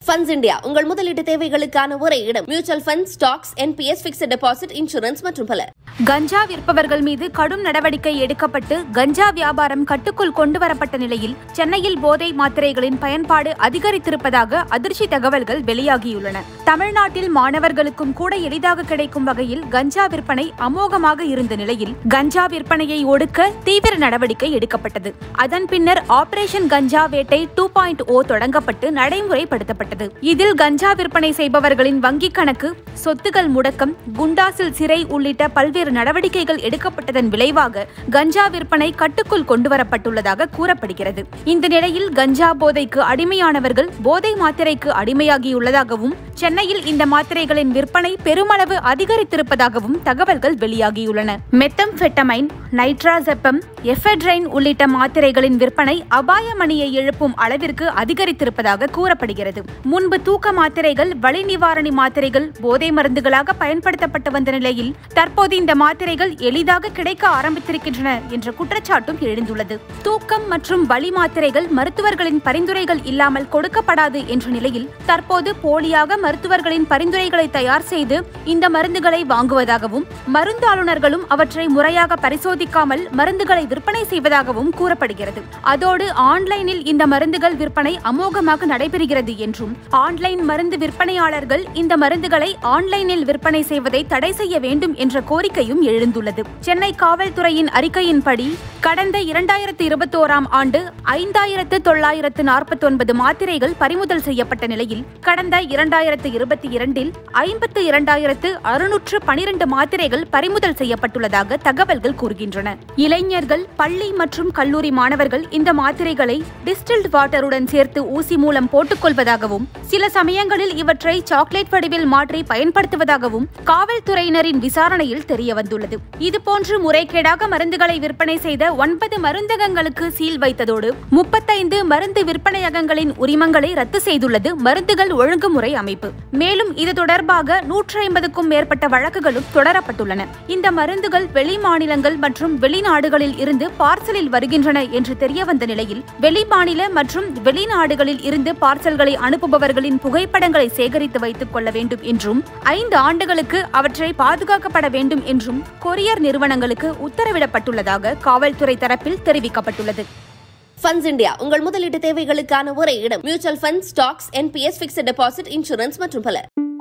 funds India உங்கள் முதலீட்டு தேவைகளுக்கான ஒரே இடம் mutual fund stocks NPS fixed deposit insurance மற்றும் பல கஞ்சா விற்பவர்கள் மீது கடும் நடவடிக்கை எடுக்கப்பட்டு கஞ்சா வியாபாரம் கட்டுக்குள் கொண்டுவரப்பட்ட நிலையில் சென்னையில் போதை மாத்திரைகளின் பயன்பாடு அதிகரித்திருப்பதாக அதிர்ச்சி தகவல்கள் வெளியாகியுள்ளன தமிழ்நாட்டில் மாணவர்களுக்கும் கூட எளிதாக கிடைக்கும் வகையில் கஞ்சா விற்பனை அமோகமாக இருந்த நிலையில் கஞ்சா விற்பனையை ஒடுக்க தீவிர நடவடிக்கை எடுக்கப்பட்டது அதன் பின்னர் ஆபரேஷன் கஞ்சா வேட்டை டூ பாயிண்ட் ஓ தொடங்கப்பட்டு நடைமுறைப்படுத்தப்பட்டது இதில் கஞ்சா விற்பனை செய்பவர்களின் வங்கிக் கணக்கு சொத்துகள் முடக்கம் குண்டாசில் சிறை உள்ளிட்ட பல்வேறு நடவடிக்கைகள் எடுக்கப்பட்டதன் விளைவாக கஞ்சா விற்பனை கட்டுக்குள் கொண்டுவரப்பட்டுள்ளதாக கூறப்படுகிறது இந்த நிலையில் கஞ்சா போதைக்கு அடிமையானவர்கள் போதை மாத்திரைக்கு அடிமையாகியுள்ளதாகவும் சென்னையில் இந்த மாத்திரைகளின் விற்பனை பெருமளவு அதிகரித்திருப்பதாகவும் தகவல்கள் வெளியாகியுள்ளன மெத்தம்ஃபெட்டமைன் நைட்ராசெப்பம் எஃபெட்ரைன் உள்ளிட்ட மாத்திரைகளின் விற்பனை அபாயமணியை எழுப்பும் அளவிற்கு அதிகரித்திருப்பதாக கூறப்படுகிறது முன்பு தூக்க மாத்திரைகள் வலி நிவாரணி மாத்திரைகள் போதை மருந்துகளாக பயன்படுத்தப்பட்டு வந்த நிலையில் தற்போது இந்த மாத்திரைகள் எளிதாக கிடைக்க ஆரம்பித்திருக்கின்றன என்ற குற்றச்சாட்டும் எழுந்துள்ளது தூக்கம் மற்றும் வலி மாத்திரைகள் மருத்துவர்களின் பரிந்துரைகள் இல்லாமல் கொடுக்கப்படாது என்ற நிலையில் தற்போது போலியாக மருத்துவர்களின் பரிந்துரைகளை தயார் செய்து இந்த மருந்துகளை வாங்குவதாகவும் மருந்தாளுநர்களும் அவற்றை முறையாக பரிசோதிக்காமல் மருந்துகளை விற்பனை செய்வதாகவும் கூறப்படுகிறது அதோடு ஆன்லைனில் இந்த மருந்துகள் விற்பனை அமோகமாக நடைபெறுகிறது என்றும் ஆன்லைன் மருந்து விற்பனையாளர்கள் இந்த மருந்துகளை ஆன்லைனில் விற்பனை செய்வதை தடை செய்ய வேண்டும் என்ற கோரிக்கையும் எழுந்துள்ளது சென்னை காவல்துறையின் அறிக்கையின்படி கடந்த இரண்டாயிரத்து இருபத்தோராம் ஆண்டு ஐந்தாயிரத்து தொள்ளாயிரத்து நாற்பத்தி ஒன்பது மாத்திரைகள் பறிமுதல் செய்யப்பட்ட நிலையில் கடந்த இரண்டாயிரத்து இருபத்தி இரண்டில் ஐம்பத்து இரண்டாயிரத்து அறுநூற்று பனிரெண்டு மாத்திரைகள் பறிமுதல் செய்யப்பட்டுள்ளதாக தகவல்கள் கூறுகின்றன இளைஞர்கள் பள்ளி மற்றும் கல்லூரி மாணவர்கள் இந்த மாத்திரைகளை டிஸ்டில்ட் வாட்டருடன் சேர்த்து ஊசி மூலம் போட்டுக்கொள்வதாகவும் சில சமயங்களில் இவற்றை சாக்லேட் வடிவில் மாற்றி பயன்படுத்துவதாகவும் காவல்துறையினரின் விசாரணையில் தெரியவந்துள்ளது இதுபோன்று முறைகேடாக மருந்துகளை விற்பனை செய்த ஒன்பது மருந்தகங்களுக்கு சீல் வைத்ததோடு முப்பத்தைந்து மருந்து விற்பனையகங்களின் உரிமங்களை ரத்து செய்துள்ளது மருந்துகள் ஒழுங்குமுறை அமைப்பு மேலும் இது தொடர்பாக நூற்றி ஐம்பதுக்கும் மேற்பட்ட வழக்குகளும் தொடரப்பட்டுள்ளன இந்த மருந்துகள் வெளி மாநிலங்கள் மற்றும் வெளிநாடுகளில் இருந்து பார்சலில் வருகின்றன என்று தெரியவந்த நிலையில் வெளிமாநில மற்றும் வெளிநாடுகளில் இருந்து பார்சல்களை அனுப்புபவர்களின் புகைப்படங்களை சேகரித்து வைத்துக் கொள்ள வேண்டும் என்றும் ஐந்து ஆண்டுகளுக்கு அவற்றை பாதுகாக்கப்பட வேண்டும் என்றும் கொரியர் நிறுவனங்களுக்கு உத்தரவிடப்பட்டுள்ளதாக காவல்துறை தரப்பில் தெரிவிக்கப்பட்டுள்ளது ஃபண்ட்ஸ் இந்தியா உங்கள் முதலீட்டு தேவைகளுக்கான ஒரே இடம் mutual fund stocks NPS fixed deposit insurance மற்றும் பல